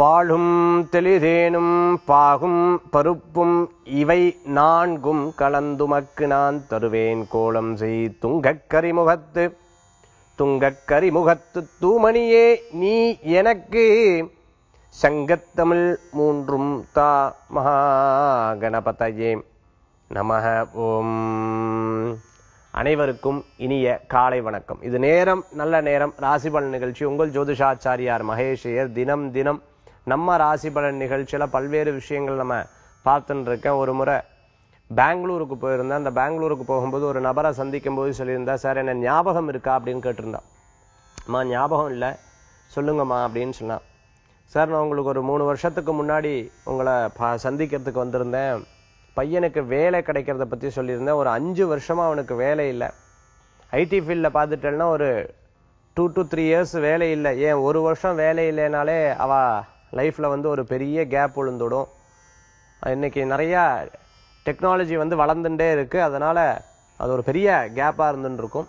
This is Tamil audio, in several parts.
பாலும் தெளிதேனும் பாகும் பருப்பும் இவை நான்கும் கலந்துமக்கு நான் தருவேன் கோலம் செய் துங்கக் கரிமுகத்து துங்கக் கரிமுகத்து தூமணியே நீ எனக்கு சங்கத்தமிழ் மூன்றும் தா மகா கணபதையே நமக ஓம் அனைவருக்கும் இனிய காலை வணக்கம் இது நேரம் நல்ல நேரம் ராசிபலன் நிகழ்ச்சி உங்கள் ஜோதிஷாச்சாரியார் மகேஷையர் தினம் தினம் நம்ம ராசிபலன் நிகழ்ச்சியில பல்வேறு விஷயங்கள் நம்ம பார்த்துட்டு இருக்கேன் ஒரு முறை பெங்களூருக்கு போயிருந்தேன் அந்த பெங்களூருக்கு போகும்போது ஒரு நபரை சந்திக்கும் போது சொல்லியிருந்தா சார் என்ன ஞாபகம் இருக்கா அப்படின்னு கேட்டிருந்தான் அம்மா ஞாபகம் இல்லை சொல்லுங்கம்மா அப்படின்னு சொன்னான் சார் நான் உங்களுக்கு ஒரு மூணு வருஷத்துக்கு முன்னாடி உங்களை ப- சந்திக்கிறதுக்கு வந்திருந்தேன் பையனுக்கு வேலை கிடைக்கிறத பத்தி சொல்லியிருந்தேன் ஒரு அஞ்சு வருஷமா அவனுக்கு வேலை இல்லை ஐடி ஃபீல்டில் பார்த்துட்டேன்னா ஒரு டூ டு த்ரீ இயர்ஸ் வேலை இல்லை ஏன் ஒரு வருஷம் வேலை இல்லைனாலே அவ லைஃப்ல வந்து ஒரு பெரிய கேப் விழுந்துடும் இன்னைக்கு நிறைய டெக்னாலஜி வந்து வளர்ந்துட்டே இருக்கு அதனால அது ஒரு பெரிய கேப்பா இருந்துட்டு இருக்கும்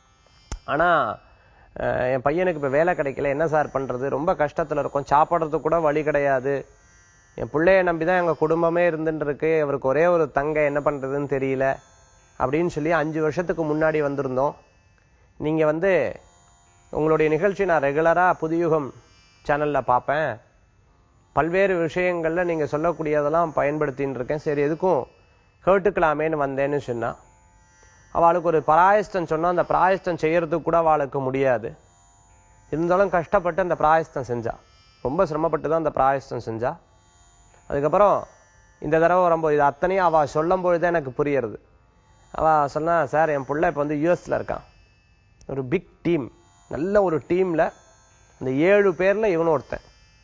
ஆனா அஹ், என் பையனுக்கு இப்ப வேலை கிடைக்கல என்ன சார் பண்றது ரொம்ப கஷ்டத்துல இருக்கும் சாப்பிட்றதுக்கு கூட வழி கிடையாது என் பிள்ளைய நம்பிதான் எங்க குடும்பமே இருந்துட்டு இருக்கு அவருக்கு ஒரே ஒரு தங்க என்ன பண்றதுன்னு தெரியல அப்படின்னு சொல்லி அஞ்சு வருஷத்துக்கு முன்னாடி வந்திருந்தோம் நீங்க வந்து உங்களுடைய நிகழ்ச்சி நான் ரெகுலரா புதுயுகம் சேனல்ல பார்ப்பேன் பல்வேறு விஷயங்கள்ல நீங்க சொல்லக்கூடியதெல்லாம் பயன்படுத்தின்னு இருக்கேன் சரி எதுக்கும் கேட்டுக்கலாமேன்னு வந்தேன்னு சொன்னா அவளுக்கு ஒரு பிராயஷ்டம் சொன்னா அந்த பிராயஷ்டம் செய்யறதுக்கு கூட அவளுக்கு முடியாது இருந்தாலும் கஷ்டப்பட்டு அந்த பிராயஷ்டம் செஞ்சா ரொம்ப சிரமப்பட்டு தான் அந்த பிராயஷ்டம் செஞ்சா அதுக்கப்புறம் இந்த தடவை வரும்போது இது அத்தனையும் அவ சொல்லும் பொழுதே எனக்கு புரியறது அவ சொன்னா சார் என் புள்ள இப்ப வந்து யூஎஸ்ல இருக்கான் ஒரு பிக் டீம் நல்ல ஒரு டீம்ல அந்த ஏழு பேர்ல இவனும் ஒருத்தன்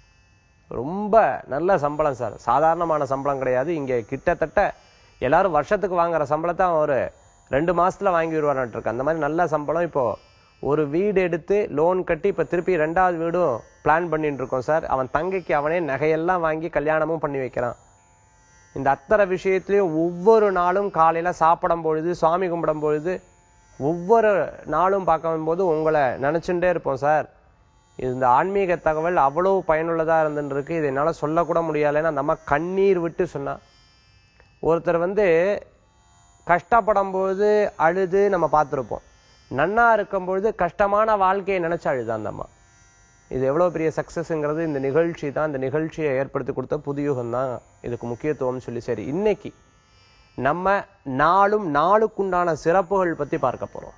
ரொம்ப நல்ல சம்பளம் சார் சாதாரணமான சம்பளம் கிடையாது இங்க கிட்டத்தட்ட எல்லாரும் வருஷத்துக்கு வாங்குற சம்பளத்தை அவன் ஒரு ரெண்டு மாசத்துல வாங்கி விடுவான்ட்டு இருக்கு அந்த மாதிரி நல்ல சம்பளம் இப்போ ஒரு வீடு எடுத்து லோன் கட்டி இப்ப திருப்பி ரெண்டாவது வீடும் பிளான் பண்ணிட்டு இருக்கோம் சார் அவன் தங்கைக்கு அவனே நகையெல்லாம் வாங்கி கல்யாணமும் பண்ணி வைக்கிறான் இந்த அத்தனை விஷயத்திலையும் ஒவ்வொரு நாளும் காலையில சாப்பிடும் பொழுது சுவாமி கும்பிடும் பொழுது ஒவ்வொரு நாளும் பார்க்கும் போது உங்களை நினைச்சுட்டே இருப்போம் சார் இந்த ஆன்மீக தகவல் அவ்வளவு பயனுள்ளதா இருந்துட்டு இருக்கு இது என்னால சொல்லக்கூட முடியலைன்னா நம்ம கண்ணீர் விட்டு சொன்னா ஒருத்தர் வந்து கஷ்டப்படும் போது அழுது நம்ம பார்த்திருப்போம் நன்னா இருக்கும் பொழுது கஷ்டமான வாழ்க்கையை நினைச்சு அழுதா அந்த அம்மா இது எவ்வளவு பெரிய சக்சஸ்ங்கிறது இந்த நிகழ்ச்சி தான் இந்த நிகழ்ச்சியை ஏற்படுத்தி கொடுத்த புதுயுகம் தான் இதுக்கு முக்கியத்துவம் சொல்லி சரி இன்னைக்கு நம்ம நாளும் நாளுக்குண்டான சிறப்புகள் பத்தி பார்க்க போறோம்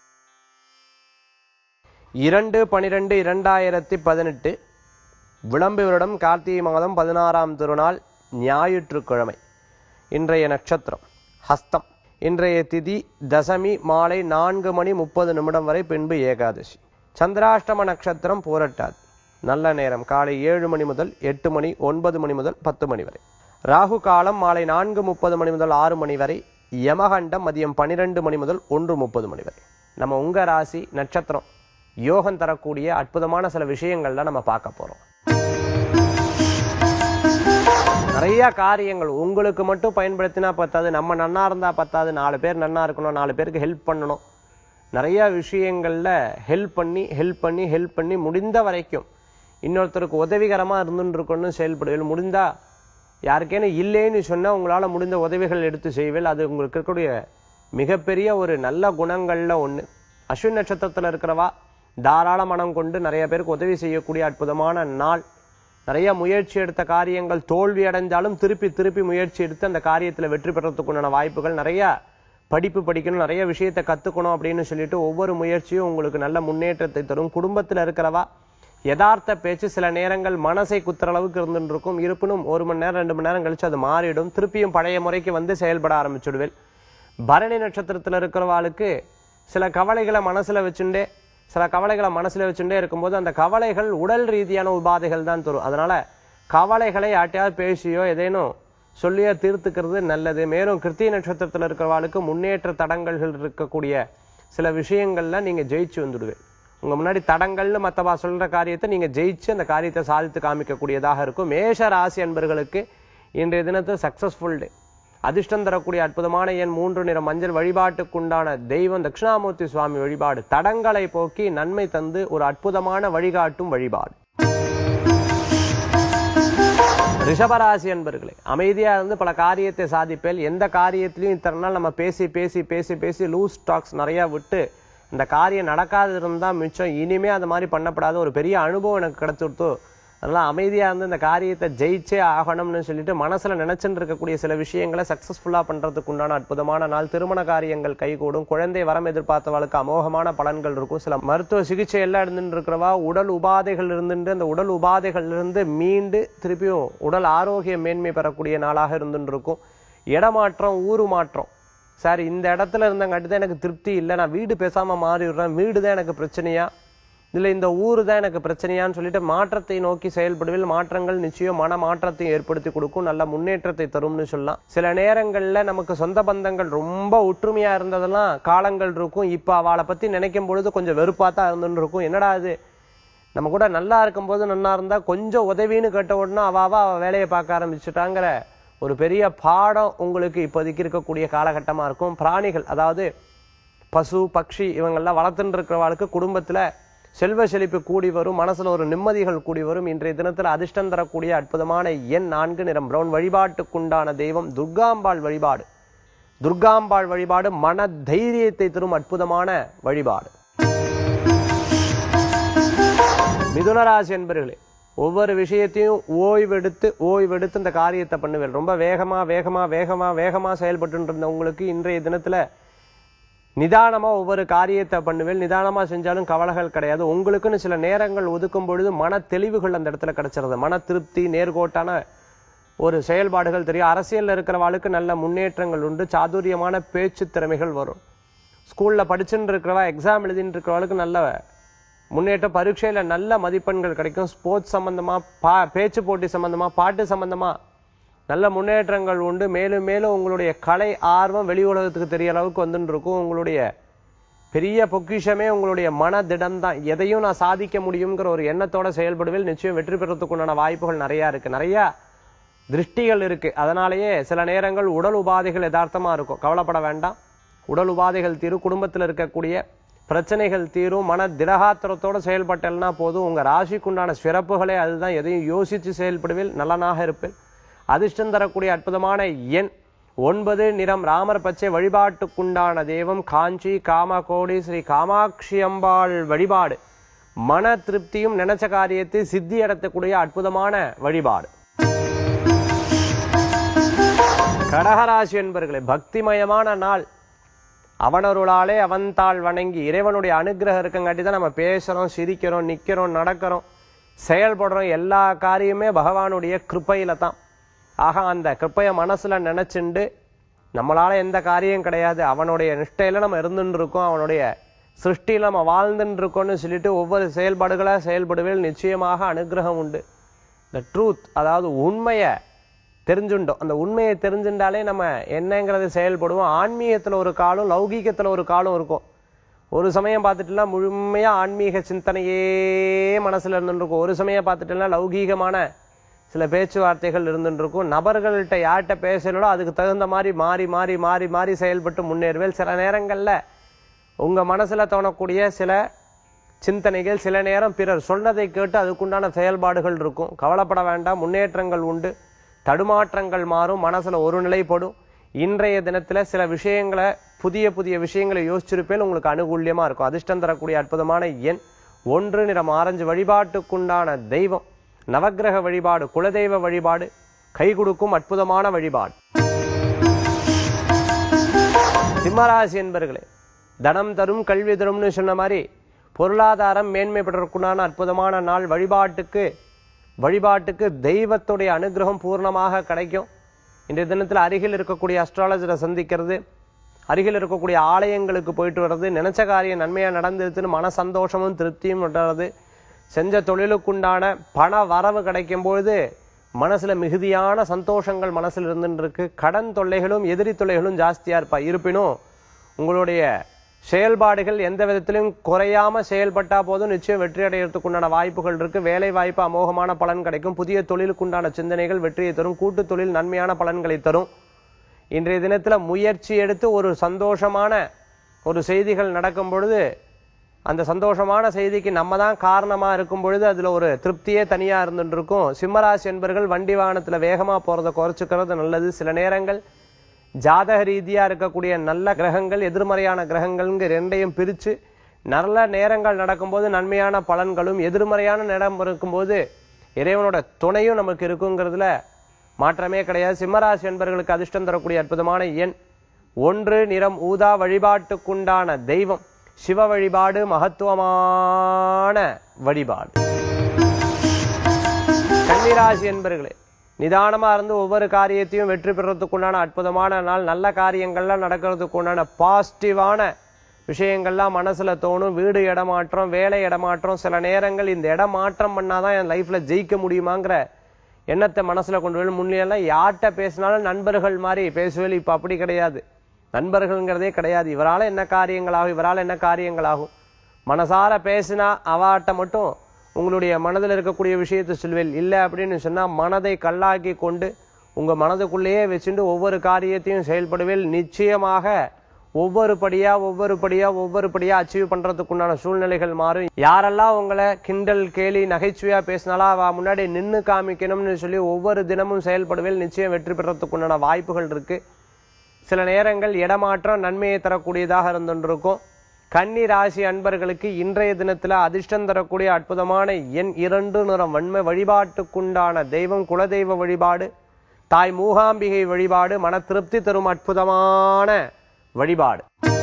இரண்டு பனிரெண்டு இரண்டாயிரத்தி பதினெட்டு விளம்பு வருடம் கார்த்திகை மாதம் பதினாறாம் திருநாள் ஞாயிற்றுக்கிழமை இன்றைய நட்சத்திரம் ஹஸ்தம் இன்றைய திதி தசமி மாலை நான்கு மணி முப்பது நிமிடம் வரை பின்பு ஏகாதசி சந்திராஷ்டம நட்சத்திரம் பூரட்டாதி நல்ல நேரம் காலை ஏழு மணி முதல் எட்டு மணி ஒன்பது மணி முதல் பத்து மணி வரை ராகு காலம் மாலை நான்கு முப்பது மணி முதல் ஆறு மணி வரை யமகண்டம் மதியம் பன்னிரெண்டு மணி முதல் ஒன்று முப்பது மணி வரை நம்ம உங்க ராசி நட்சத்திரம் யோகம் தரக்கூடிய அற்புதமான சில விஷயங்கள்ல நம்ம பார்க்க போறோம் நிறைய காரியங்கள் உங்களுக்கு மட்டும் பயன்படுத்தினா பத்தாது நம்ம நன்னா இருந்தா பத்தாது நாலு பேர் நன்னா இருக்கணும் நாலு பேருக்கு ஹெல்ப் பண்ணணும் நிறைய விஷயங்கள்ல ஹெல்ப் பண்ணி ஹெல்ப் பண்ணி ஹெல்ப் பண்ணி முடிந்த வரைக்கும் இன்னொருத்தருக்கு உதவிகரமா இருந்துட்டு இருக்கணும்னு செயல்படுவேன் முடிந்தா யாருக்கேனும் இல்லைன்னு சொன்னா உங்களால முடிந்த உதவிகள் எடுத்து செய்வேல் அது உங்களுக்கு இருக்கக்கூடிய மிகப்பெரிய ஒரு நல்ல குணங்கள்ல ஒண்ணு அஸ்வின் நட்சத்திரத்துல இருக்கிறவா தாராள மனம் கொண்டு நிறைய பேருக்கு உதவி செய்யக்கூடிய அற்புதமான நாள் நிறைய முயற்சி எடுத்த காரியங்கள் தோல்வி அடைஞ்சாலும் திருப்பி திருப்பி முயற்சி எடுத்து அந்த காரியத்துல வெற்றி பெறத்துக்குண்டான வாய்ப்புகள் நிறைய படிப்பு படிக்கணும் நிறைய விஷயத்தை கத்துக்கணும் அப்படின்னு சொல்லிட்டு ஒவ்வொரு முயற்சியும் உங்களுக்கு நல்ல முன்னேற்றத்தை தரும் குடும்பத்துல இருக்கிறவா யதார்த்த பேச்சு சில நேரங்கள் மனசை குத்துற அளவுக்கு இருந்துட்டு இருக்கும் இருப்பினும் ஒரு மணி நேரம் ரெண்டு மணி நேரம் கழிச்சு அது மாறிடும் திருப்பியும் பழைய முறைக்கு வந்து செயல்பட ஆரம்பிச்சுடுவேன் பரணி நட்சத்திரத்துல இருக்கிறவாளுக்கு சில கவலைகளை மனசுல வச்சுட்டே சில கவலைகளை மனசுல வச்சுட்டே இருக்கும்போது அந்த கவலைகள் உடல் ரீதியான உபாதைகள் தான் தரும் அதனால கவலைகளை யார்ட்டையாவது பேசியோ ஏதேனும் சொல்லியோ தீர்த்துக்கிறது நல்லது மேலும் கிருத்திய நட்சத்திரத்துல இருக்கிறவாளுக்கு முன்னேற்ற தடங்கல்கள் இருக்கக்கூடிய சில விஷயங்கள்ல நீங்க ஜெயிச்சு வந்துடுவேன் உங்க முன்னாடி தடங்கள்னு மத்தவா சொல்ற காரியத்தை நீங்க ஜெயிச்சு அந்த காரியத்தை சாதித்து காமிக்கக்கூடியதாக இருக்கும் மேஷ ராசி அன்பர்களுக்கு இன்றைய தினத்து சக்சஸ்ஃபுல் டே அதிர்ஷ்டம் தரக்கூடிய அற்புதமான எண் மூன்று நிற மஞ்சள் வழிபாட்டுக்குண்டான தெய்வம் தட்சிணாமூர்த்தி சுவாமி வழிபாடு தடங்களை போக்கி நன்மை தந்து ஒரு அற்புதமான வழிகாட்டும் வழிபாடு ரிஷபராசி அன்பர்களே அமைதியா இருந்து பல காரியத்தை சாதிப்பேல் எந்த காரியத்திலையும் இத்தனை நாள் நம்ம பேசி பேசி பேசி பேசி லூஸ் டாக்ஸ் நிறைய விட்டு இந்த காரியம் நடக்காது இருந்தா மிச்சம் இனிமே அது மாதிரி பண்ணப்படாத ஒரு பெரிய அனுபவம் எனக்கு கிடைச்சுடுத்து அதனால அமைதியா இருந்து இந்த காரியத்தை ஜெயிச்சே ஆகணும்னு சொல்லிட்டு மனசுல நினைச்சுட்டு இருக்கக்கூடிய சில விஷயங்களை சக்சஸ்ஃபுல்லா பண்றதுக்கு உண்டான அற்புதமான நாள் திருமண காரியங்கள் கைகூடும் குழந்தை வரம் எதிர்பார்த்தவளுக்கு அமோகமான பலன்கள் இருக்கும் சில மருத்துவ சிகிச்சை எல்லாம் இருந்துட்டு இருக்கிறவா உடல் உபாதைகள் இருந்துட்டு அந்த உடல் உபாதைகள் இருந்து மீண்டு திருப்பியும் உடல் ஆரோக்கியம் மேன்மை பெறக்கூடிய நாளாக இருந்துட்டு இருக்கும் இடமாற்றம் ஊரு மாற்றம் சார் இந்த இடத்துல இருந்தங்காட்டி தான் எனக்கு திருப்தி இல்லை நான் வீடு பேசாம மாறி விடுறேன் வீடு தான் எனக்கு பிரச்சனையா இல்ல இந்த ஊரு தான் எனக்கு பிரச்சனையான்னு சொல்லிட்டு மாற்றத்தை நோக்கி செயல்படுவில் மாற்றங்கள் நிச்சயம் மன மாற்றத்தை ஏற்படுத்தி கொடுக்கும் நல்ல முன்னேற்றத்தை தரும்னு சொல்லலாம் சில நேரங்கள்ல நமக்கு சொந்த பந்தங்கள் ரொம்ப ஒற்றுமையா இருந்ததெல்லாம் காலங்கள் இருக்கும் இப்ப அவளை பத்தி நினைக்கும் பொழுது கொஞ்சம் வெறுப்பா தான் இருந்துன்னு இருக்கும் என்னடா இது நம்ம கூட நல்லா இருக்கும்போது நல்லா இருந்தா கொஞ்சம் உதவின்னு கேட்ட உடனே அவ அவ அவ வேலையை பார்க்க ஆரம்பிச்சுட்டாங்கிற ஒரு பெரிய பாடம் உங்களுக்கு இப்போதைக்கு இருக்கக்கூடிய காலகட்டமா இருக்கும் பிராணிகள் அதாவது பசு பக்ஷி இவங்கெல்லாம் வளர்த்துட்டு இருக்கிறவாளுக்கு குடும்பத்துல செல்வ செழிப்பு கூடி வரும் மனசுல ஒரு நிம்மதிகள் கூடி வரும் இன்றைய தினத்துல அதிர்ஷ்டம் தரக்கூடிய அற்புதமான எண் நான்கு நிறம் பிரவுன் வழிபாட்டுக்குண்டான தெய்வம் துர்காம்பாள் வழிபாடு துர்காம்பாள் வழிபாடு மன தைரியத்தை தரும் அற்புதமான வழிபாடு மிதுனராசி என்பர்களே ஒவ்வொரு விஷயத்தையும் ஓய்வெடுத்து ஓய்வெடுத்து இந்த காரியத்தை பண்ணுவேன் ரொம்ப வேகமா வேகமா வேகமா வேகமா செயல்பட்டு இருந்த உங்களுக்கு இன்றைய தினத்துல நிதானமா ஒவ்வொரு காரியத்தை பண்ணுவேன் நிதானமா செஞ்சாலும் கவலைகள் கிடையாது உங்களுக்குன்னு சில நேரங்கள் ஒதுக்கும் பொழுது மன தெளிவுகள் அந்த இடத்துல கிடைச்சிருது மன திருப்தி நேர்கோட்டான ஒரு செயல்பாடுகள் தெரியும் அரசியல்ல இருக்கிறவாளுக்கு நல்ல முன்னேற்றங்கள் உண்டு சாதுரியமான பேச்சு திறமைகள் வரும் ஸ்கூல்ல படிச்சுட்டு இருக்கிறவா எக்ஸாம் எழுதிட்டு இருக்கிறவளுக்கு நல்ல முன்னேற்ற பரீட்சையில நல்ல மதிப்பெண்கள் கிடைக்கும் ஸ்போர்ட்ஸ் சம்பந்தமா பா பேச்சு போட்டி சம்பந்தமா பாட்டு சம்பந்தமா நல்ல முன்னேற்றங்கள் உண்டு மேலும் மேலும் உங்களுடைய கலை ஆர்வம் வெளி உலகத்துக்கு தெரிய அளவுக்கு வந்துட்டு இருக்கும் உங்களுடைய பெரிய பொக்கிஷமே உங்களுடைய மனதிடம் தான் எதையும் நான் சாதிக்க முடியுங்கிற ஒரு எண்ணத்தோட செயல்படுவில் நிச்சயம் வெற்றி பெறத்துக்குண்டான வாய்ப்புகள் நிறைய இருக்கு நிறைய திருஷ்டிகள் இருக்கு அதனாலேயே சில நேரங்கள் உடல் உபாதைகள் யதார்த்தமா இருக்கும் கவலைப்பட வேண்டாம் உடல் உபாதைகள் தீரும் குடும்பத்தில் இருக்கக்கூடிய பிரச்சனைகள் தீரும் மன திடகாத்திரத்தோட செயல்பட்டல்னா போதும் உங்க ராசிக்குண்டான சிறப்புகளே அதுதான் எதையும் யோசிச்சு செயல்படுவில் நலனாக இருப்பேன் அதிர்ஷ்டம் தரக்கூடிய அற்புதமான எண் ஒன்பது நிறம் ராமர் பச்சை வழிபாட்டுக்குண்டான தெய்வம் காஞ்சி காமகோடி ஸ்ரீ காமாட்சி அம்பாள் வழிபாடு மன திருப்தியும் நினைச்ச காரியத்தை சித்தி அடையக்கூடிய அற்புதமான வழிபாடு கடகராசி என்பர்களே பக்திமயமான நாள் அவனருளாலே அவன்தாள் வணங்கி இறைவனுடைய அனுகிரகம் இருக்கங்காட்டி தான் நம்ம பேசுறோம் சிரிக்கிறோம் நிக்கிறோம் நடக்கிறோம் செயல்படுறோம் எல்லா காரியமே பகவானுடைய கிருப்பையில தான் ஆக அந்த கிருப்பைய மனசுல நினைச்சுண்டு நம்மளால எந்த காரியம் கிடையாது அவனுடைய நிஷ்டையில நம்ம இருந்துட்டு இருக்கோம் அவனுடைய சிருஷ்டியில நம்ம வாழ்ந்துட்டு இருக்கோம்னு சொல்லிட்டு ஒவ்வொரு செயல்பாடுகளா செயல்படுவேல் நிச்சயமாக அனுகிரகம் உண்டு இந்த ட்ரூத் அதாவது உண்மையை தெரிஞ்சுட்டோம் அந்த உண்மையை தெரிஞ்சுட்டாலே நம்ம என்னங்கிறது செயல்படுவோம் ஆன்மீகத்துல ஒரு காலம் லௌகீகத்துல ஒரு காலம் இருக்கும் ஒரு சமயம் பார்த்துட்டுனா முழுமையா ஆன்மீக சிந்தனையே மனசுல இருந்துட்டு இருக்கும் ஒரு சமயம் பார்த்துட்டுனா லௌகீகமான சில பேச்சுவார்த்தைகள் இருந்துட்டு இருக்கும் நபர்கள்ட்ட யார்கிட்ட பேசணுமோ அதுக்கு தகுந்த மாதிரி மாறி மாறி மாறி மாறி செயல்பட்டு முன்னேறுவேல் சில நேரங்கள்ல உங்க மனசுல தோணக்கூடிய சில சிந்தனைகள் சில நேரம் பிறர் சொன்னதை கேட்டு அதுக்குண்டான செயல்பாடுகள் இருக்கும் கவலைப்பட வேண்டாம் முன்னேற்றங்கள் உண்டு தடுமாற்றங்கள் மாறும் மனசுல ஒரு நிலைப்படும் இன்றைய தினத்துல சில விஷயங்களை புதிய புதிய விஷயங்களை யோசிச்சிருப்பேன் உங்களுக்கு அனுகூல்யமா இருக்கும் அதிர்ஷ்டம் தரக்கூடிய அற்புதமான எண் ஒன்று நிறம் ஆரஞ்சு வழிபாட்டுக்குண்டான தெய்வம் நவக்கிரக வழிபாடு குலதெய்வ வழிபாடு கை கொடுக்கும் அற்புதமான வழிபாடு சிம்மராசி என்பர்களே தனம் தரும் கல்வி தரும்னு சொன்ன மாதிரி பொருளாதாரம் மேன்மை பெறற்குண்டான அற்புதமான நாள் வழிபாட்டுக்கு வழிபாட்டுக்கு தெய்வத்துடைய அனுகிரகம் பூர்ணமாக கிடைக்கும் இன்றைய தினத்தில் அருகில் இருக்கக்கூடிய அஸ்ட்ராலஜரை சந்திக்கிறது அருகில் இருக்கக்கூடிய ஆலயங்களுக்கு போயிட்டு வர்றது நினைச்ச காரியம் நன்மையா நடந்துருச்சுன்னு மன சந்தோஷமும் திருப்தியும் வர்றது செஞ்ச தொழிலுக்குண்டான பண வரவு கிடைக்கும் பொழுது மனசுல மிகுதியான சந்தோஷங்கள் மனசுல இருந்துட்டு இருக்கு கடன் தொல்லைகளும் எதிரி தொல்லைகளும் ஜாஸ்தியா இருப்பா இருப்பினும் உங்களுடைய செயல்பாடுகள் எந்த விதத்திலும் குறையாம செயல்பட்டா போதும் நிச்சயம் வெற்றி அடையறதுக்கு உண்டான வாய்ப்புகள் இருக்கு வேலை வாய்ப்பு அமோகமான பலன் கிடைக்கும் புதிய தொழிலுக்குண்டான சிந்தனைகள் வெற்றியை தரும் கூட்டு தொழில் நன்மையான பலன்களை தரும் இன்றைய தினத்துல முயற்சி எடுத்து ஒரு சந்தோஷமான ஒரு செய்திகள் நடக்கும் பொழுது அந்த சந்தோஷமான செய்திக்கு நம்ம தான் காரணமா இருக்கும் பொழுது அதுல ஒரு திருப்தியே தனியா இருந்துட்டு இருக்கும் சிம்மராசி என்பர்கள் வண்டி வாகனத்துல வேகமா போறதை குறைச்சுக்கிறது நல்லது சில நேரங்கள் ஜாதக ரீதியா இருக்கக்கூடிய நல்ல கிரகங்கள் எதிர்மறையான கிரகங்கள்ங்க ரெண்டையும் பிரிச்சு நல்ல நேரங்கள் நடக்கும்போது நன்மையான பலன்களும் எதிர்மறையான நேரம் இருக்கும்போது இறைவனோட துணையும் நமக்கு இருக்குங்கிறதுல மாற்றமே கிடையாது சிம்மராசி என்பர்களுக்கு அதிர்ஷ்டம் தரக்கூடிய அற்புதமான எண் ஒன்று நிறம் ஊதா வழிபாட்டுக்குண்டான தெய்வம் சிவ வழிபாடு மகத்துவமான வழிபாடு கன்னிராசி என்பர்களே நிதானமா இருந்து ஒவ்வொரு காரியத்தையும் வெற்றி பெறறதுக்குண்டான அற்புதமான நாள் நல்ல காரியங்கள்லாம் நடக்கிறதுக்குண்டான பாசிட்டிவான விஷயங்கள்லாம் மனசுல தோணும் வீடு இடமாற்றம் வேலை இடமாற்றம் சில நேரங்கள் இந்த இடம் மாற்றம் பண்ணாதான் என் லைஃப்ல ஜெயிக்க முடியுமாங்கிற எண்ணத்தை மனசுல கொண்டு வந்து முன்னெல்லாம் யார்கிட்ட பேசினாலும் நண்பர்கள் மாதிரி பேசுவேல் இப்ப அப்படி கிடையாது நண்பர்கள்ங்கிறதே கிடையாது இவரால என்ன காரியங்களாகும் இவரால என்ன காரியங்களாகும் மனசார பேசினா அவாட்ட மட்டும் உங்களுடைய மனதில் இருக்கக்கூடிய விஷயத்தை சொல்வேல் இல்லை அப்படின்னு சொன்னா மனதை கல்லாக்கி கொண்டு உங்க மனதுக்குள்ளேயே வச்சுட்டு ஒவ்வொரு காரியத்தையும் செயல்படுவேல் நிச்சயமாக ஒவ்வொரு படியா ஒவ்வொரு படியா ஒவ்வொரு படியா அச்சீவ் பண்றதுக்குண்டான சூழ்நிலைகள் மாறும் யாரெல்லாம் உங்களை கிண்டல் கேலி நகைச்சுவையா பேசினாலும் அவ முன்னாடி நின்னு காமிக்கணும்னு சொல்லி ஒவ்வொரு தினமும் செயல்படுவேல் நிச்சயம் வெற்றி பெறத்துக்குண்டான வாய்ப்புகள் இருக்கு சில நேரங்கள் இடமாற்றம் நன்மையை தரக்கூடியதாக இருந்துருக்கும் கன்னி ராசி அன்பர்களுக்கு இன்றைய தினத்துல அதிர்ஷ்டம் தரக்கூடிய அற்புதமான எண் இரண்டு நிறம் வன்மை வழிபாட்டுக்குண்டான தெய்வம் குலதெய்வ வழிபாடு தாய் மூகாம்பிகை வழிபாடு மன திருப்தி தரும் அற்புதமான வழிபாடு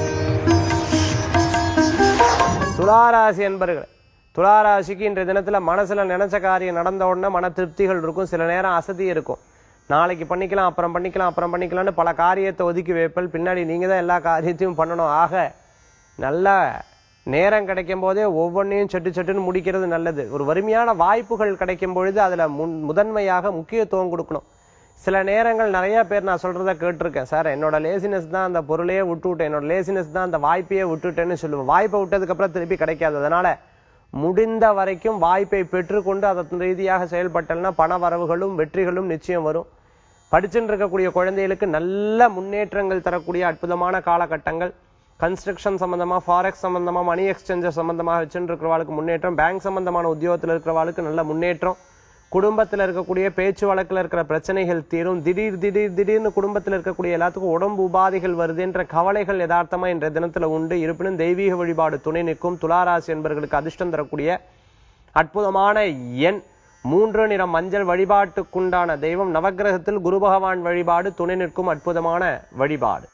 துளாராசி அன்பர்கள் துளாராசிக்கு இன்றைய தினத்துல மனசுல நினைச்ச காரியம் நடந்த உடனே மன திருப்திகள் இருக்கும் சில நேரம் அசதி இருக்கும் நாளைக்கு பண்ணிக்கலாம் அப்புறம் பண்ணிக்கலாம் அப்புறம் பண்ணிக்கலாம்னு பல காரியத்தை ஒதுக்கி வைப்பல் பின்னாடி நீங்க தான் எல்லா காரியத்தையும் பண்ணணும் ஆக நல்ல நேரம் கிடைக்கும் போதே ஒவ்வொன்றையும் சட்டு சட்டுன்னு முடிக்கிறது நல்லது ஒரு வறுமையான வாய்ப்புகள் கிடைக்கும் பொழுது அதுல முன் முதன்மையாக முக்கியத்துவம் கொடுக்கணும் சில நேரங்கள் நிறைய பேர் நான் சொல்றத கேட்டிருக்கேன் சார் என்னோட லேசினஸ் தான் அந்த பொருளையே விட்டு விட்டேன் என்னோட லேசினஸ் தான் அந்த வாய்ப்பையே விட்டுட்டேன்னு சொல்லுவேன் வாய்ப்பை விட்டதுக்கு அப்புறம் திருப்பி கிடைக்காது அதனால முடிந்த வரைக்கும் வாய்ப்பை பெற்றுக்கொண்டு அதன் ரீதியாக செயல்பட்டல்னா பண வரவுகளும் வெற்றிகளும் நிச்சயம் வரும் படிச்சுட்டு இருக்கக்கூடிய குழந்தைகளுக்கு நல்ல முன்னேற்றங்கள் தரக்கூடிய அற்புதமான காலகட்டங்கள் கன்ஸ்ட்ரக்ஷன் சம்பந்தமா ஃபாரெக்ஸ் சம்பந்தமா மணி எக்ஸ்சேஞ்சர் சம்பந்தமா வச்சுட்டு இருக்கிறவாளுக்கு முன்னேற்றம் பேங்க் சம்பந்தமான உத்தியோகத்துல இருக்கிறவாளுக்கு நல்ல முன்னேற்றம் குடும்பத்துல இருக்கக்கூடிய பேச்சு வழக்குல இருக்கிற பிரச்சனைகள் தீரும் திடீர் திடீர் திடீர்னு குடும்பத்துல இருக்கக்கூடிய எல்லாத்துக்கும் உடம்பு உபாதைகள் வருதுன்ற கவலைகள் யதார்த்தமா இன்றைய தினத்துல உண்டு இருப்பினும் தெய்வீக வழிபாடு துணை நிற்கும் துளாராசி என்பவர்களுக்கு அதிர்ஷ்டம் தரக்கூடிய அற்புதமான எண் மூன்று நிறம் மஞ்சள் வழிபாட்டுக்குண்டான தெய்வம் நவக்கிரகத்தில் குரு பகவான் வழிபாடு துணை நிற்கும் அற்புதமான வழிபாடு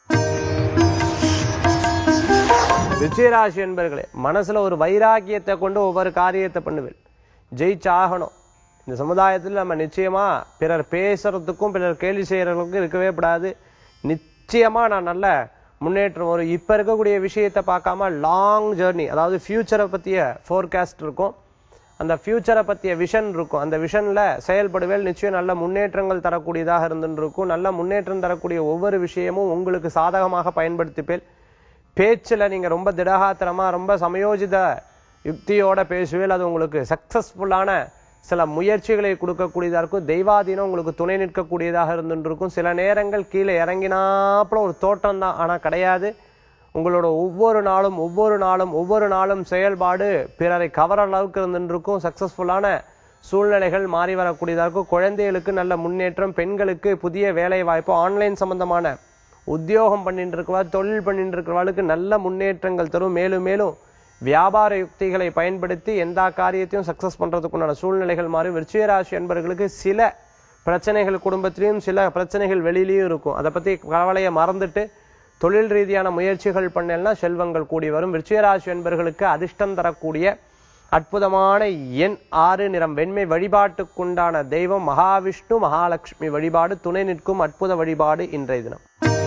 விஜயராசி என்பர்களே மனசுல ஒரு வைராக்கியத்தை கொண்டு ஒவ்வொரு காரியத்தை பண்ணுவேன் ஜெயிச்சாகணும் இந்த சமுதாயத்தில் நம்ம நிச்சயமா பிறர் பேசுறதுக்கும் பிறர் கேலி செய்யறதுக்கும் இருக்கவே கூடாது நிச்சயமா நான் நல்ல முன்னேற்றம் வரும் இப்ப இருக்கக்கூடிய விஷயத்தை பார்க்காம லாங் ஜேர்னி அதாவது ஃபியூச்சரை பத்திய ஃபோர்காஸ்ட் இருக்கும் அந்த ஃபியூச்சரை பத்திய விஷன் இருக்கும் அந்த விஷன்ல செயல்படுவேல் நிச்சயம் நல்ல முன்னேற்றங்கள் தரக்கூடியதாக இருந்துட்டு இருக்கும் நல்ல முன்னேற்றம் தரக்கூடிய ஒவ்வொரு விஷயமும் உங்களுக்கு சாதகமாக பயன்படுத்திப்பேல் பேச்சுல நீங்க ரொம்ப திடகாத்திரமா ரொம்ப சமயோஜித யுக்தியோட பேசுவேல் அது உங்களுக்கு சக்சஸ்ஃபுல்லான சில முயற்சிகளை கொடுக்கக்கூடியதா இருக்கும் தெய்வாதீனம் உங்களுக்கு துணை நிற்கக்கூடியதாக இருந்துட்டு இருக்கும் சில நேரங்கள் கீழே இறங்கினாப்புல ஒரு தோட்டம் தான் ஆனா கிடையாது உங்களோட ஒவ்வொரு நாளும் ஒவ்வொரு நாளும் ஒவ்வொரு நாளும் செயல்பாடு பிறரை கவர அளவுக்கு இருந்துட்டு இருக்கும் சக்சஸ்ஃபுல்லான சூழ்நிலைகள் மாறி வரக்கூடியதா இருக்கும் குழந்தைகளுக்கு நல்ல முன்னேற்றம் பெண்களுக்கு புதிய வேலை வாய்ப்பு ஆன்லைன் சம்பந்தமான உத்தியோகம் பண்ணிட்டு இருக்கவா தொழில் பண்ணிட்டு இருக்கிறவாளுக்கு நல்ல முன்னேற்றங்கள் தரும் மேலும் மேலும் வியாபார யுக்திகளை பயன்படுத்தி எந்த காரியத்தையும் சக்சஸ் பண்றதுக்குண்டான சூழ்நிலைகள் மாறும் விருச்சிகராசி என்பவர்களுக்கு சில பிரச்சனைகள் குடும்பத்திலையும் சில பிரச்சனைகள் வெளியிலயும் இருக்கும் அதை பத்தி கவலையை மறந்துட்டு தொழில் ரீதியான முயற்சிகள் பண்ணலன்னா செல்வங்கள் கூடி வரும் விருச்சிகராசி என்பவர்களுக்கு அதிர்ஷ்டம் தரக்கூடிய அற்புதமான எண் ஆறு நிறம் வெண்மை வழிபாட்டுக்குண்டான தெய்வம் மகாவிஷ்ணு மகாலட்சுமி வழிபாடு துணை நிற்கும் அற்புத வழிபாடு இன்றைய தினம்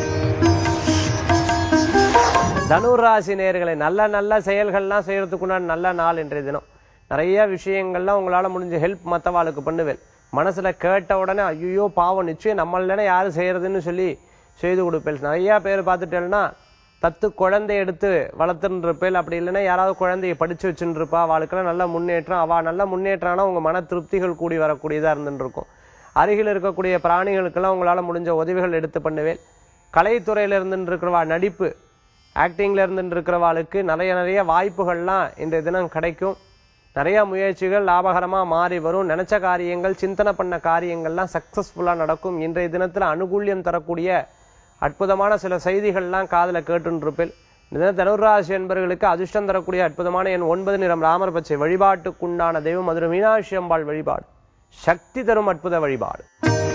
தனுராசி நேர்களை நல்ல நல்ல செயல்கள்லாம் செய்யறதுக்குண்டான நல்ல நாள் இன்றைய தினம் நிறைய விஷயங்கள்லாம் உங்களால முடிஞ்ச ஹெல்ப் மத்தவாளுக்கு பண்ணுவேன் மனசுல கேட்ட உடனே ஐயோ பாவம் நிச்சயம் நம்மள யாரு செய்யறதுன்னு சொல்லி செய்து கொடுப்பேன் நிறைய பேர் பார்த்துட்டேன்னா தத்து குழந்தை எடுத்து வளர்த்துன்னு இருப்பேன் அப்படி இல்லைன்னா யாராவது குழந்தைய படிச்சு வச்சுட்டு இருப்பா அவளுக்கெல்லாம் நல்ல முன்னேற்றம் அவ நல்ல முன்னேற்றம்னா உங்க மன திருப்திகள் கூடி வரக்கூடியதா இருந்துட்டு இருக்கும் அருகில் இருக்கக்கூடிய பிராணிகளுக்கெல்லாம் உங்களால முடிஞ்ச உதவிகள் எடுத்து பண்ணுவேன் கலைத்துறையில இருந்துட்டு இருக்கிறவா நடிப்பு ஆக்டிங்ல இருந்துட்டு இருக்கிறவாளுக்கு நிறைய நிறைய வாய்ப்புகள்லாம் இன்றைய தினம் கிடைக்கும் நிறைய முயற்சிகள் லாபகரமா மாறி வரும் நினைச்ச காரியங்கள் சிந்தனை பண்ண காரியங்கள்லாம் சக்சஸ்ஃபுல்லா நடக்கும் இன்றைய தினத்துல அனுகூல்யம் தரக்கூடிய அற்புதமான சில செய்திகள்லாம் காதுல கேட்டுருப்பில் இந்த தனுராசி என்பவர்களுக்கு அதிர்ஷ்டம் தரக்கூடிய அற்புதமான என் ஒன்பது நிறம் ராமர் பச்சை வழிபாட்டுக்குண்டான தெய்வம் மதுரை மீனாட்சி அம்பாள் வழிபாடு சக்தி தரும் அற்புத வழிபாடு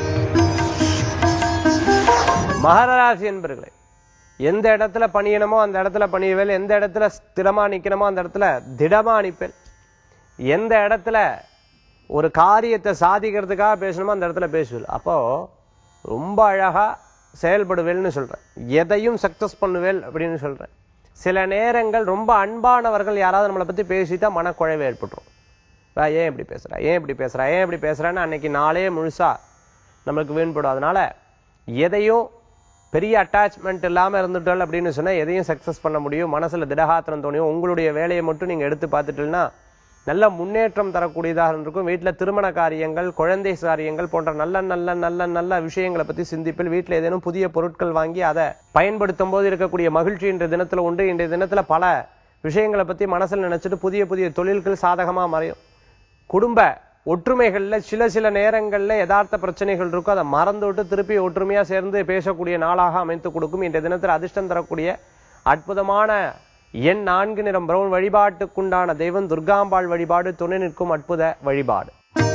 மகர ராசி என்பர்களே எந்த இடத்துல பணியணுமோ அந்த இடத்துல பணியவேல் எந்த இடத்துல ஸ்திரமா நிக்கணுமோ அந்த இடத்துல திடமா நிப்பேன் எந்த இடத்துல ஒரு காரியத்தை சாதிக்கிறதுக்காக பேசணுமோ அந்த இடத்துல பேசுவேன் அப்போ ரொம்ப அழகா செயல்படுவேல்னு சொல்றேன் எதையும் சக்சஸ் பண்ணுவேல் அப்படின்னு சொல்றேன் சில நேரங்கள் ரொம்ப அன்பானவர்கள் யாராவது நம்மளை பத்தி பேசிட்டா மனக்குழைவு ஏற்பட்டுரும் "வா, ஏன் இப்படி பேசுற ஏன் இப்படி பேசுற ஏன் இப்படி பேசுறேன்னு அன்னைக்கு நாளே முழுசா நம்மளுக்கு வீண்படும் அதனால எதையும் பெரிய அட்டாச்மெண்ட் இல்லாம இருந்துட்டோம் அப்படின்னு சொன்னா எதையும் சக்சஸ் பண்ண முடியும் மனசுல திடகாத்திரம் தோணியும் உங்களுடைய வேலையை மட்டும் நீங்க எடுத்து பார்த்துட்டீங்கன்னா நல்ல முன்னேற்றம் தரக்கூடியதாக இருக்கும் வீட்டுல திருமண காரியங்கள் குழந்தை காரியங்கள் போன்ற நல்ல நல்ல நல்ல நல்ல விஷயங்களை பத்தி சிந்திப்பில் வீட்டுல ஏதேனும் புதிய பொருட்கள் வாங்கி அதை பயன்படுத்தும் போது இருக்கக்கூடிய மகிழ்ச்சி இன்றைய தினத்துல உண்டு இன்றைய தினத்துல பல விஷயங்களை பத்தி மனசுல நினைச்சிட்டு புதிய புதிய தொழில்கள் சாதகமா மறையும் குடும்ப ஒற்றுமைகள்ல சில சில நேரங்கள்ல யதார்த்த பிரச்சனைகள் இருக்கும் அதை மறந்து விட்டு திருப்பி ஒற்றுமையா சேர்ந்து பேசக்கூடிய நாளாக அமைத்து கொடுக்கும் இன்றைய தினத்தில் அதிர்ஷ்டம் தரக்கூடிய அற்புதமான எண் நான்கு நிறம் பிரவுன் வழிபாட்டுக்குண்டான தெய்வம் துர்காம்பாள் வழிபாடு துணை நிற்கும் அற்புத வழிபாடு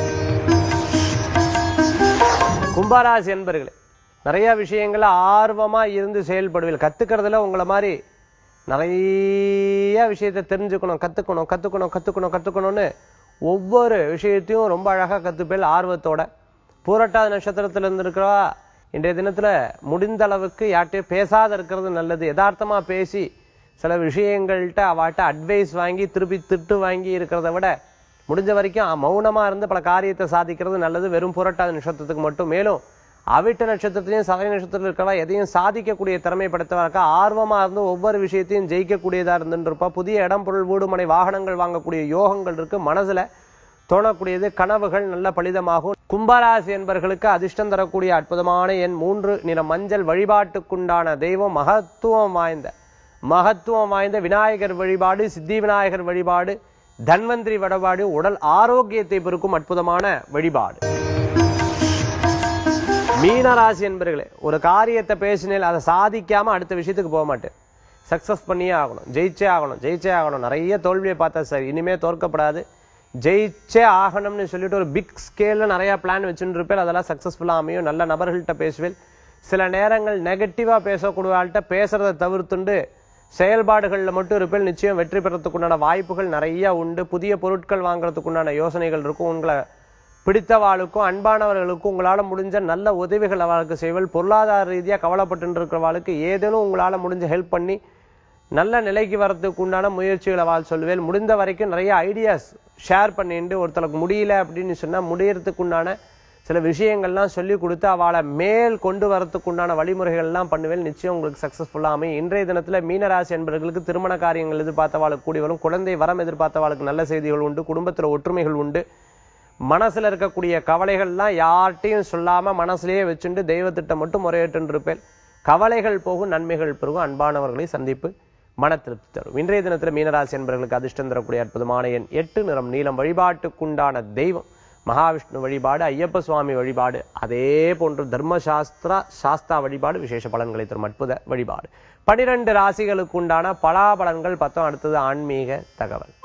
கும்பராசி என்பர்களே நிறைய விஷயங்கள ஆர்வமா இருந்து செயல்படுவீர்கள் கத்துக்கிறதுல உங்களை மாதிரி நிறைய விஷயத்தை தெரிஞ்சுக்கணும் கத்துக்கணும் கத்துக்கணும் கத்துக்கணும் கத்துக்கணும்னு ஒவ்வொரு விஷயத்தையும் ரொம்ப அழகா கத்துப்பேல் ஆர்வத்தோட பூரட்டாத நட்சத்திரத்துல இருந்திருக்கிறவா இன்றைய தினத்துல முடிந்த அளவுக்கு யார்கிட்டயும் பேசாத இருக்கிறது நல்லது யதார்த்தமா பேசி சில விஷயங்கள்ட்ட அவாட்ட அட்வைஸ் வாங்கி திருப்பி திட்டு வாங்கி இருக்கிறத விட முடிஞ்ச வரைக்கும் மௌனமா இருந்து பல காரியத்தை சாதிக்கிறது நல்லது வெறும் புரட்டாத நட்சத்திரத்துக்கு மட்டும் மேலும் அவிட்ட நட்சத்திரத்திலையும் சதய நட்சத்திரத்தில் இருக்கிறவா எதையும் சாதிக்கக்கூடிய திறமை படைத்தவா இருக்கா ஆர்வமா இருந்து ஒவ்வொரு விஷயத்தையும் ஜெயிக்கக்கூடியதா இருந்துருப்பா புதிய இடம் பொருள் வீடு மனை வாகனங்கள் வாங்கக்கூடிய யோகங்கள் இருக்கு மனசுல தோணக்கூடியது கனவுகள் நல்ல பலிதமாகும் கும்பராசி என்பவர்களுக்கு அதிர்ஷ்டம் தரக்கூடிய அற்புதமான எண் மூன்று நிற மஞ்சள் வழிபாட்டுக்குண்டான தெய்வம் மகத்துவம் வாய்ந்த மகத்துவம் வாய்ந்த விநாயகர் வழிபாடு சித்தி விநாயகர் வழிபாடு தன்வந்திரி வழிபாடு உடல் ஆரோக்கியத்தை பெருக்கும் அற்புதமான வழிபாடு மீனராசி என்பர்களே ஒரு காரியத்தை பேசினேன் அதை சாதிக்காம அடுத்த விஷயத்துக்கு போக மாட்டேன் சக்சஸ் பண்ணியே ஆகணும் ஜெயிச்சே ஆகணும் ஜெயிச்சே ஆகணும் நிறைய தோல்வியை பார்த்தா சார் இனிமே தோற்கப்படாது ஜெயிச்சே ஆகணும்னு சொல்லிட்டு ஒரு பிக் ஸ்கேல்ல நிறைய பிளான் வச்சுட்டு இருப்பேன் அதெல்லாம் சக்சஸ்ஃபுல்லா அமையும் நல்ல நபர்கள்ட்ட பேசுவேன் சில நேரங்கள் நெகட்டிவா பேசக்கூடிய ஆள்கிட்ட பேசுறதை தவிர்த்துண்டு செயல்பாடுகள்ல மட்டும் இருப்பேன் நிச்சயம் வெற்றி பெறத்துக்குண்டான வாய்ப்புகள் நிறைய உண்டு புதிய பொருட்கள் வாங்குறதுக்குண்டான யோசனைகள் இருக்கும் உங்களை பிடித்தவாளுக்கும் அன்பானவர்களுக்கும் உங்களால முடிஞ்ச நல்ல உதவிகள் அவளுக்கு செய்வல் பொருளாதார ரீதியா கவலைப்பட்டு இருக்கிறவாளுக்கு ஏதேனும் உங்களால முடிஞ்ச ஹெல்ப் பண்ணி நல்ல நிலைக்கு வரதுக்கு உண்டான முயற்சிகளை அவள் சொல்லுவேன் முடிந்த வரைக்கும் நிறைய ஐடியாஸ் ஷேர் பண்ணிட்டு ஒருத்தருக்கு முடியல அப்படின்னு சொன்னா முடியறதுக்கு உண்டான சில விஷயங்கள்லாம் சொல்லி கொடுத்து அவளை மேல் கொண்டு வரதுக்கு உண்டான வழிமுறைகள் எல்லாம் பண்ணுவேன் நிச்சயம் உங்களுக்கு சக்சஸ்ஃபுல்லா அமையும் இன்றைய தினத்துல மீனராசி என்பவர்களுக்கு திருமண காரியங்கள் எதிர்பார்த்தவாளுக்கு கூடி வரும் குழந்தை வரம் எதிர்பார்த்தவாளுக்கு நல்ல செய்திகள் உண்டு குடும்பத்துல ஒற்றுமைகள் உண்டு மனசுல இருக்கக்கூடிய கவலைகள்லாம் யார்ட்டையும் சொல்லாம மனசுலயே வச்சுட்டு தெய்வத்திட்ட மட்டும் முறையேற்று இருப்பேன் கவலைகள் போகும் நன்மைகள் பெருகும் அன்பானவர்களை சந்திப்பு மன திருப்தி தரும் இன்றைய தினத்துல மீனராசி என்பவர்களுக்கு அதிர்ஷ்டம் தரக்கூடிய அற்புதமான எண் எட்டு நிறம் நீளம் வழிபாட்டுக்குண்டான தெய்வம் மகாவிஷ்ணு வழிபாடு ஐயப்ப சுவாமி வழிபாடு அதே போன்று தர்மசாஸ்திரா சாஸ்தா வழிபாடு விசேஷ பலன்களை தரும் அற்புத வழிபாடு பனிரெண்டு ராசிகளுக்கு உண்டான பலாபலன்கள் பத்தம் அடுத்தது ஆன்மீக தகவல்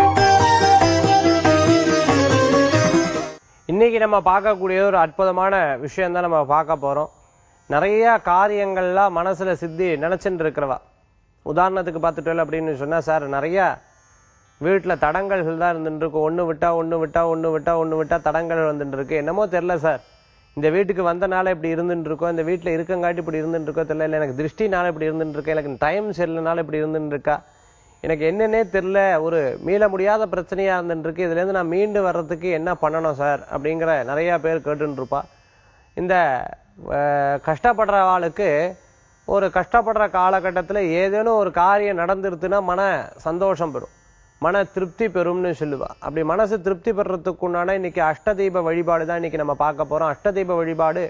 இன்னைக்கு நம்ம பார்க்கக்கூடிய ஒரு அற்புதமான விஷயம் தான் நம்ம பார்க்க போறோம் நிறைய காரியங்கள்லாம் மனசுல சித்தி நினைச்சுட்டு இருக்கிறவா உதாரணத்துக்கு பார்த்துட்டோம் அப்படின்னு சொன்னா சார் நிறைய வீட்டுல தடங்கல்கள் தான் இருந்துட்டு இருக்கும் ஒண்ணு விட்டா ஒண்ணு விட்டா ஒண்ணு விட்டா ஒண்ணு விட்டா தடங்கள் வந்துட்டு இருக்கு என்னமோ தெரியல சார் இந்த வீட்டுக்கு வந்தனால இப்படி இருந்துட்டு இருக்கோம் இந்த வீட்டுல இருக்கங்காட்டி இப்படி இருந்துட்டு இருக்கோ தெரியல இல்ல எனக்கு திருஷ்டினால இப்படி இருந்துட்டு இருக்கு எனக்கு டைம் சரியில்லைனால இப்படி இருந்துட்டு இருக்கா எனக்கு என்னன்னே தெரியல ஒரு மீள முடியாத பிரச்சனையா இருந்துட்டு இருக்கு இதுல இருந்து நான் மீண்டு வர்றதுக்கு என்ன பண்ணணும் சார் அப்படிங்கிற நிறைய பேர் கேட்டுட்டு இருப்பா இந்த அஹ், கஷ்டப்படுற ஆளுக்கு ஒரு கஷ்டப்படுற காலகட்டத்துல ஏதேனும் ஒரு காரியம் நடந்துருதுன்னா மன சந்தோஷம் பெறும் மன திருப்தி பெறும்னு சொல்லுவா அப்படி மனசு திருப்தி பெறறதுக்கு உண்டான இன்னைக்கு அஷ்டதீப வழிபாடு தான் இன்னைக்கு நம்ம பார்க்க போறோம் அஷ்டதீப வழிபாடு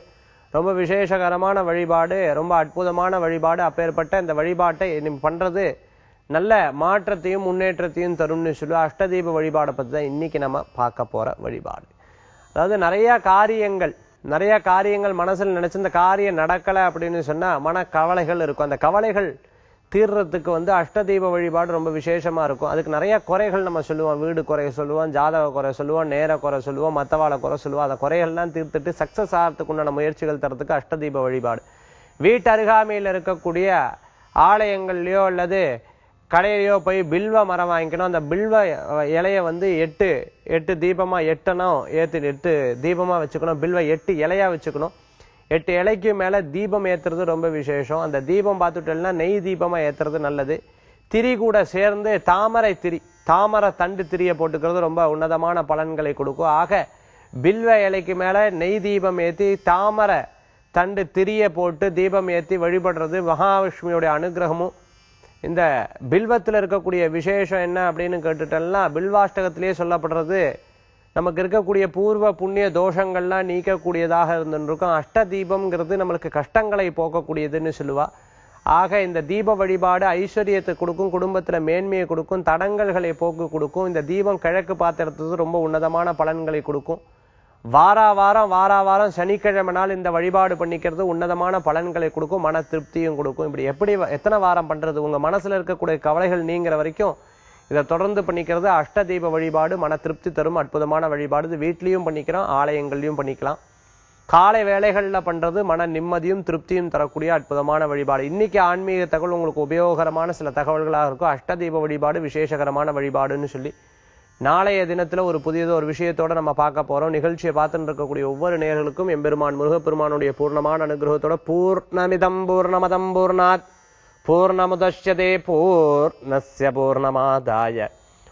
ரொம்ப விசேஷகரமான வழிபாடு ரொம்ப அற்புதமான வழிபாடு அப்பேற்பட்ட இந்த வழிபாட்டை நீ பண்றது நல்ல மாற்றத்தையும் முன்னேற்றத்தையும் தரும்னு சொல்லி அஷ்டதீப வழிபாடை பத்தி தான் இன்னைக்கு நம்ம பார்க்க போற வழிபாடு அதாவது நிறைய காரியங்கள் நிறைய காரியங்கள் மனசுல நினைச்சு இந்த காரியம் நடக்கல அப்படின்னு சொன்னா மன கவலைகள் இருக்கும் அந்த கவலைகள் தீர்றதுக்கு வந்து அஷ்டதீப வழிபாடு ரொம்ப விசேஷமா இருக்கும் அதுக்கு நிறைய குறைகள் நம்ம சொல்லுவோம் வீடு குறைய சொல்லுவோம் ஜாதக குறை சொல்லுவோம் நேர குறை சொல்லுவோம் மத்தவாள குறை சொல்லுவோம் அந்த குறைகள்லாம் தீர்த்துட்டு சக்சஸ் ஆகிறதுக்கு உண்டான முயற்சிகள் தரத்துக்கு அஷ்டதீப வழிபாடு வீட்டு அருகாமையில் இருக்கக்கூடிய ஆலயங்கள்லயோ அல்லது கடையிலையோ போய் பில்வ மரம் வாங்கிக்கணும் அந்த பில்வ இலைய வந்து எட்டு எட்டு தீபமா எட்டணும் ஏத்து எட்டு தீபமா வச்சுக்கணும் பில்வ எட்டு இலையா வச்சுக்கணும் எட்டு இலைக்கு மேல தீபம் ஏத்துறது ரொம்ப விசேஷம் அந்த தீபம் பார்த்துட்டோம்னா நெய் தீபமா ஏத்துறது நல்லது திரி கூட சேர்ந்து தாமரை திரி தாமரை தண்டு திரிய போட்டுக்கிறது ரொம்ப உன்னதமான பலன்களை கொடுக்கும் ஆக பில்வ இலைக்கு மேல நெய் தீபம் ஏத்தி தாமரை தண்டு திரிய போட்டு தீபம் ஏத்தி வழிபடுறது மகாவிஷ்ணுவோடைய அனுகிரகமும் இந்த பில்வத்துல இருக்கக்கூடிய விசேஷம் என்ன அப்படின்னு கேட்டுட்டோம்னா பில்வாஷ்டகத்திலேயே சொல்லப்படுறது நமக்கு இருக்கக்கூடிய பூர்வ புண்ணிய தோஷங்கள்லாம் நீக்கக்கூடியதாக இருந்துருக்கும் அஷ்ட தீபம்ங்கிறது நம்மளுக்கு கஷ்டங்களை போக்கக்கூடியதுன்னு சொல்லுவா ஆக இந்த தீப வழிபாடு ஐஸ்வர்யத்தை கொடுக்கும் குடும்பத்துல மேன்மையை கொடுக்கும் தடங்கல்களை போக்கு கொடுக்கும் இந்த தீபம் கிழக்கு பாத்திரத்துக்கு ரொம்ப உன்னதமான பலன்களை கொடுக்கும் வாரா வாரம் வாரா வாரம் சனிக்கிழமை நாள் இந்த வழிபாடு பண்ணிக்கிறது உன்னதமான பலன்களை கொடுக்கும் மன திருப்தியும் கொடுக்கும் இப்படி எப்படி வ- எத்தனை வாரம் பண்றது உங்க மனசுல இருக்கக்கூடிய கவலைகள் நீங்கிற வரைக்கும் இதை தொடர்ந்து பண்ணிக்கிறது அஷ்டதீப வழிபாடு மன திருப்தி தரும் அற்புதமான வழிபாடு இது வீட்லயும் பண்ணிக்கிறோம் ஆலயங்கள்லயும் பண்ணிக்கலாம் காலை வேளைகள்ல பண்றது மன நிம்மதியும் திருப்தியும் தரக்கூடிய அற்புதமான வழிபாடு இன்னைக்கு ஆன்மீக தகவல் உங்களுக்கு உபயோகரமான சில தகவல்களாக இருக்கும் அஷ்டதீப வழிபாடு விசேஷகரமான வழிபாடுன்னு சொல்லி நாளைய தினத்துல ஒரு புதியது ஒரு விஷயத்தோட நம்ம பார்க்க போறோம் நிகழ்ச்சியை பார்த்துட்டு இருக்கக்கூடிய ஒவ்வொரு நேர்களுக்கும் எம்பெருமான் முருகப்பெருமானுடைய பூர்ணமான அனுகிரகத்தோட பூர்ணமிதம் பூர்ணமதம் பூர்ணாத் பூர்ணமுதஷ்யதே பூர்ணஸ்ய பூர்ணமாதாய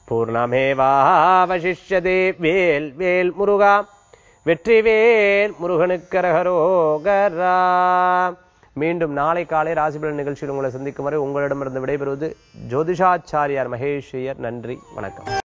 பூர்ணமேவாவசிஷ்யதே வேல் வேல் முருகா வெற்றிவேல் முருகனுக்கரகரோகரா மீண்டும் நாளை காலை ராசிபலன் நிகழ்ச்சியில் உங்களை சந்திக்கும் வரை உங்களிடமிருந்து விடைபெறுவது ஜோதிஷாச்சாரியார் மகேஷ் ஐயர் நன்றி வணக்கம்